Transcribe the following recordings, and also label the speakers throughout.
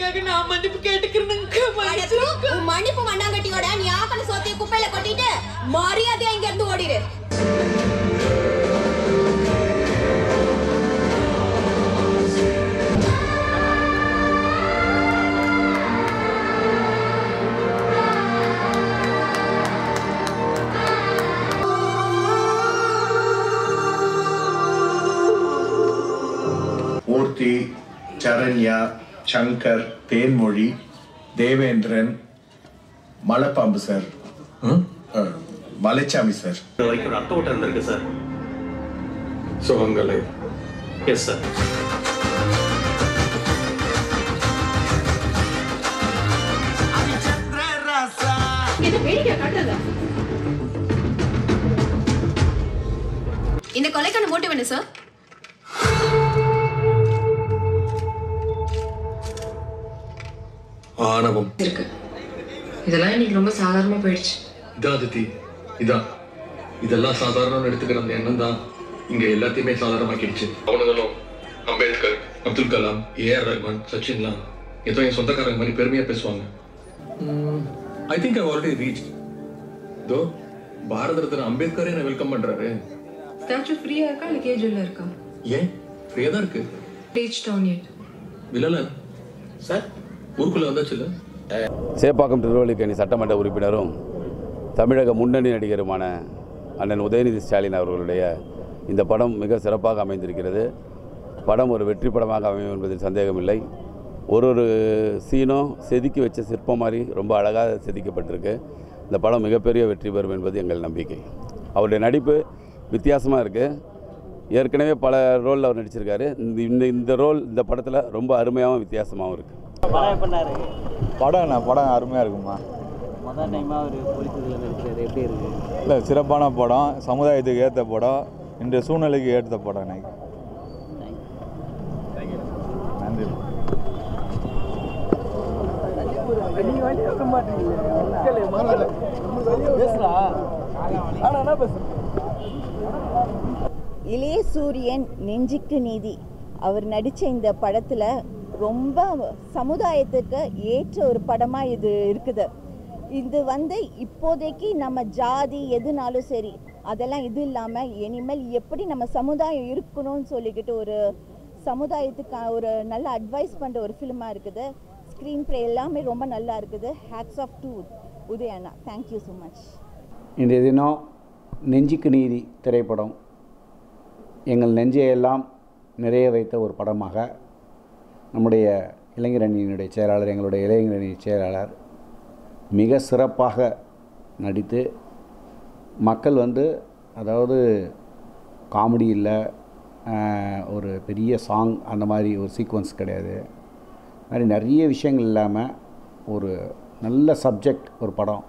Speaker 1: அதுக்காக நான் மன்னிப்பு கேட்டுக்கிறேனுங்க மன்னிச்சிருங்க
Speaker 2: உன் மன்னிப்பு மண்ணாங்கட்டியோட நீ ஆக்கல சோத்தைய குப்பையில கொட்டிட்டு மரியாதையா இங்க இருந்து ஓடிடு
Speaker 3: மூர்த்தி சரண்யா சங்கர் தேன்மொழி தேவேந்திரன் மலைப்பாம்பு சார் அஹ், மலைச்சாமி சார்
Speaker 4: இது வரைக்கும் ரத்த ஓட்டம் இருந்திருக்கு சார்
Speaker 5: சுகங்களை
Speaker 4: எஸ் சார்
Speaker 1: இது வேடிக்கை காட்டுறதா
Speaker 2: இந்த கொலைக்கான மோட்டிவ் என்ன சார்
Speaker 5: ஆணவம்
Speaker 6: இருக்கு இதெல்லாம் இன்னைக்கு ரொம்ப சாதாரணமா போயிடுச்சு
Speaker 5: இதான் அதித்தி இதான் இதெல்லாம் சாதாரணம்னு எடுத்துக்கிற அந்த எண்ணம் தான் இங்க எல்லாத்தையுமே சாதாரணமாக்கிடுச்சு அவனுங்களும் அம்பேத்கர் அப்துல் கலாம் ஏஆர் ரஹ்மான் சச்சின்லாம் ஏதோ என் சொந்தக்காரங்க மாதிரி பெருமையா பேசுவாங்க I think I already reach though Bharat Ratna அம்பேத்கரே என்ன வெல்கம் பண்றாரு
Speaker 6: ஸ்டாச்சு ஃப்ரீயா இருக்கா இல்ல கேஜுவல்ல இருக்கா
Speaker 5: ஏன் ஃப்ரீயா தான் இருக்கு
Speaker 6: ரீச் டவுன் yet
Speaker 5: விழல சார் ஊருக்குள்ள வந்தாச்சுல்ல
Speaker 7: சேப்பாக்கம் திருவள்ளிக்கேணி சட்டமன்ற உறுப்பினரும் தமிழக முன்னணி நடிகருமான அண்ணன் உதயநிதி ஸ்டாலின் அவர்களுடைய இந்த படம் மிக சிறப்பாக அமைந்திருக்கிறது படம் ஒரு வெற்றி படமாக அமையும் என்பதில் சந்தேகமில்லை ஒரு ஒரு சீனும் செதுக்கி வச்ச சிற்பம் மாதிரி ரொம்ப அழகாக செதுக்கப்பட்டிருக்கு இந்த படம் மிகப்பெரிய வெற்றி பெறும் என்பது எங்கள் நம்பிக்கை அவருடைய நடிப்பு வித்தியாசமாக இருக்குது ஏற்கனவே பல ரோலில் அவர் நடிச்சிருக்காரு இந்த இந்த இந்த ரோல் இந்த படத்தில் ரொம்ப அருமையாகவும் வித்தியாசமாகவும் இருக்குது
Speaker 8: படம் என்ன படம் அருமையாக இருக்குமா
Speaker 9: மொதல் டைமாக ஒரு போலீஸ் இதில் நடிக்கிறாரு எப்படி இருக்கு
Speaker 8: இல்லை சிறப்பான படம் சமுதாயத்துக்கு ஏற்ற படம் இன்றைய சூழ்நிலைக்கு ஏற்ற படம் எனக்கு நன்றி
Speaker 10: இளைய சூரியன் நெஞ்சுக்கு நீதி அவர் நடித்த இந்த படத்தில் ரொம்ப சமுதாயத்துக்கு ஏற்ற ஒரு படமாக இது இருக்குது இது வந்து இப்போதைக்கு நம்ம ஜாதி எதுனாலும் சரி அதெல்லாம் இது இல்லாமல் இனிமேல் எப்படி நம்ம சமுதாயம் இருக்கணும்னு சொல்லிக்கிட்டு ஒரு சமுதாயத்துக்கு ஒரு நல்ல அட்வைஸ் பண்ணுற ஒரு ஃபிலிமாக இருக்குது ஸ்க்ரீன் ப்ளே எல்லாமே ரொம்ப நல்லா இருக்குது ஹேட்ஸ் ஆஃப் டூ உதயண்ணா தேங்க்யூ ஸோ மச்
Speaker 11: இன்றைய தினம் நெஞ்சுக்கு நீதி திரைப்படம் எங்கள் நெஞ்சையெல்லாம் நிறைய வைத்த ஒரு படமாக நம்முடைய இளைஞரணியினுடைய செயலாளர் எங்களுடைய இளைஞரணி செயலாளர் மிக சிறப்பாக நடித்து மக்கள் வந்து அதாவது காமெடி இல்லை ஆஹ், ஒரு பெரிய சாங் அந்த மாதிரி ஒரு சீக்வன்ஸ் கிடையாது அது மாதிரி நிறைய விஷயங்கள் இல்லாமல் ஒரு நல்ல சப்ஜெக்ட் ஒரு படம்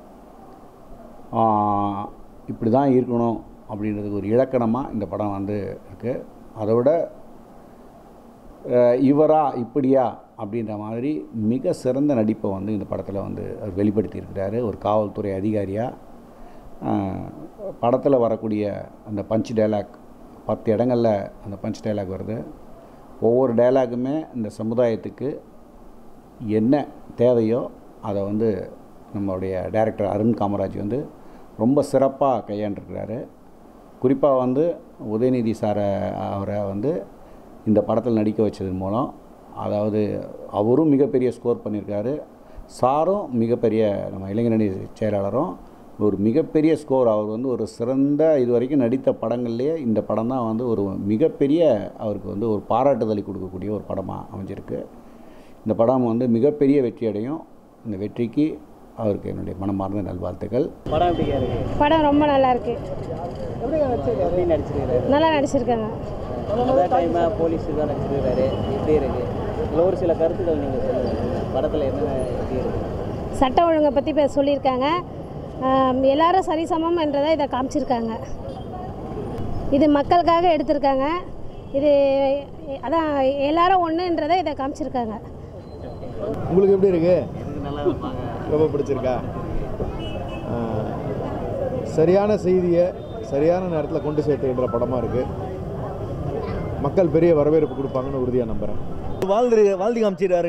Speaker 11: ஆஹ், இப்படி தான் இருக்கணும் அப்படின்றதுக்கு ஒரு இலக்கணமாக இந்த படம் வந்து இருக்குது அதை விட அஹ், இவரா இப்படியா அப்படின்ற மாதிரி மிக சிறந்த நடிப்பை வந்து இந்த படத்தில் வந்து அவர் வெளிப்படுத்தியிருக்கிறாரு ஒரு காவல்துறை அதிகாரியாக படத்தில் வரக்கூடிய அந்த பஞ்ச் டைலாக் பத்து இடங்களில் அந்த பஞ்ச் டைலாக் வருது ஒவ்வொரு டைலாக்குமே இந்த சமுதாயத்துக்கு என்ன தேவையோ அதை வந்து நம்மளுடைய டைரக்டர் அருண் காமராஜ் வந்து ரொம்ப சிறப்பாக கையாண்டிருக்கிறாரு குறிப்பாக வந்து உதயநிதி சாரை அவரை வந்து இந்த படத்தில் நடிக்க வச்சதன் மூலம் அதாவது அவரும் மிகப்பெரிய ஸ்கோர் பண்ணியிருக்காரு சாரும் மிகப்பெரிய நம்ம இளைஞரணி செயலாளரும் ஒரு மிகப்பெரிய ஸ்கோர் அவர் வந்து ஒரு சிறந்த இது வரைக்கும் நடித்த படங்கள்லேயே இந்த படம் தான் வந்து ஒரு மிகப்பெரிய அவருக்கு வந்து ஒரு பாராட்டுதலை கொடுக்கக்கூடிய ஒரு படமாக அமைஞ்சிருக்கு இந்த படம் வந்து மிகப்பெரிய வெற்றி அடையும் இந்த வெற்றிக்கு அவருக்கு என்னுடைய மனமார்ந்த நல்வாழ்த்துக்கள்
Speaker 9: படம் எப்படி இருக்கு
Speaker 12: படம் ரொம்ப நல்லா இருக்கு
Speaker 9: எப்படி நடிச்சிருக்காரு எப்படி நடிச்சிருக்காரு
Speaker 12: நல்லா நடிச்சிருக்காங்க
Speaker 9: முதல் டைமாக போலீஸ் தான் நடிச்சிருக்காரு எப்படி இருக்கு இதில் ஒரு சில கருத்துக்கள் நீங்கள் சொல்லுங்கள் படத்தில் என்னென்ன எப்படி இருக்கு
Speaker 12: சட்ட ஒழுங்கை பற்றி இப்போ சொல்லியிருக்காங்க ஆம், எல்லாரும் சரிசமம் என்றதை இதை காமிச்சிருக்காங்க இது மக்களுக்காக எடுத்திருக்காங்க இது அதான் எல்லாரும் ஒன்றுன்றதை இதை காமிச்சிருக்காங்க
Speaker 8: உங்களுக்கு எப்படி இருக்கு
Speaker 9: எனக்கு நல்லா இருப்பாங்க
Speaker 8: ரொம்ப பிடிச்சிருக்கா ஆஹ், சரியான செய்தியை சரியான நேரத்தில் கொண்டு சேர்த்துக்கின்ற படமாக இருக்குது மக்கள் பெரிய வரவேற்பு கொடுப்பாங்கன்னு உறுதியாக நம்புகிறேன்
Speaker 9: வாழ்ந்து வாழ்ந்து காமிச்சிருக்காருங்க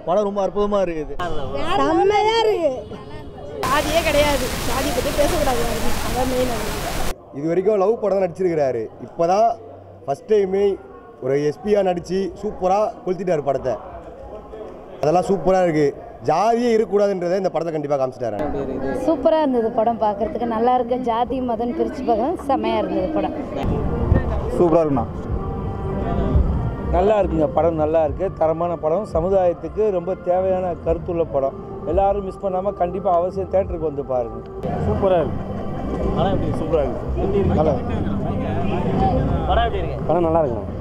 Speaker 13: படம் ரொம்ப அற்புதமாக இருக்குது
Speaker 12: செம்மையா இருக்கு ஜாதியே கிடையாது ஜாதி பற்றி பேசக்கூடாது அதான் மெயின்
Speaker 14: இது வரைக்கும் லவ் படம் தான் நடிச்சிருக்கிறாரு இப்போ தான் ஃபஸ்ட் டைமே ஒரு எஸ்பியாக நடித்து சூப்பராக கொளுத்திட்டார் படத்தை அதெல்லாம் சூப்பராக இருக்குது ஜாதியே இருக்கக்கூடாதுன்றதை இந்த படத்தை கண்டிப்பாக காமிச்சிட்டாரு
Speaker 15: சூப்பராக இருந்தது படம் பார்க்கறதுக்கு நல்லா இருக்கு ஜாதி மதம் பிரித்து பார்க்க செம்மையாக இருந்தது படம்
Speaker 13: சூப்பராக இருக்குண்ணா நல்லா இருக்குங்க படம் நல்லா இருக்கு தரமான படம் சமுதாயத்துக்கு ரொம்ப தேவையான கருத்துள்ள படம் எல்லாரும் மிஸ் பண்ணாமல் கண்டிப்பாக அவசியம் தேட்டருக்கு வந்து பாருங்க சூப்பராக இருக்கு படம் எப்படி சூப்பராக இருக்கு நல்லா
Speaker 9: படம் எப்படி இருக்கு
Speaker 13: படம் நல்லா இருக்குண்ணா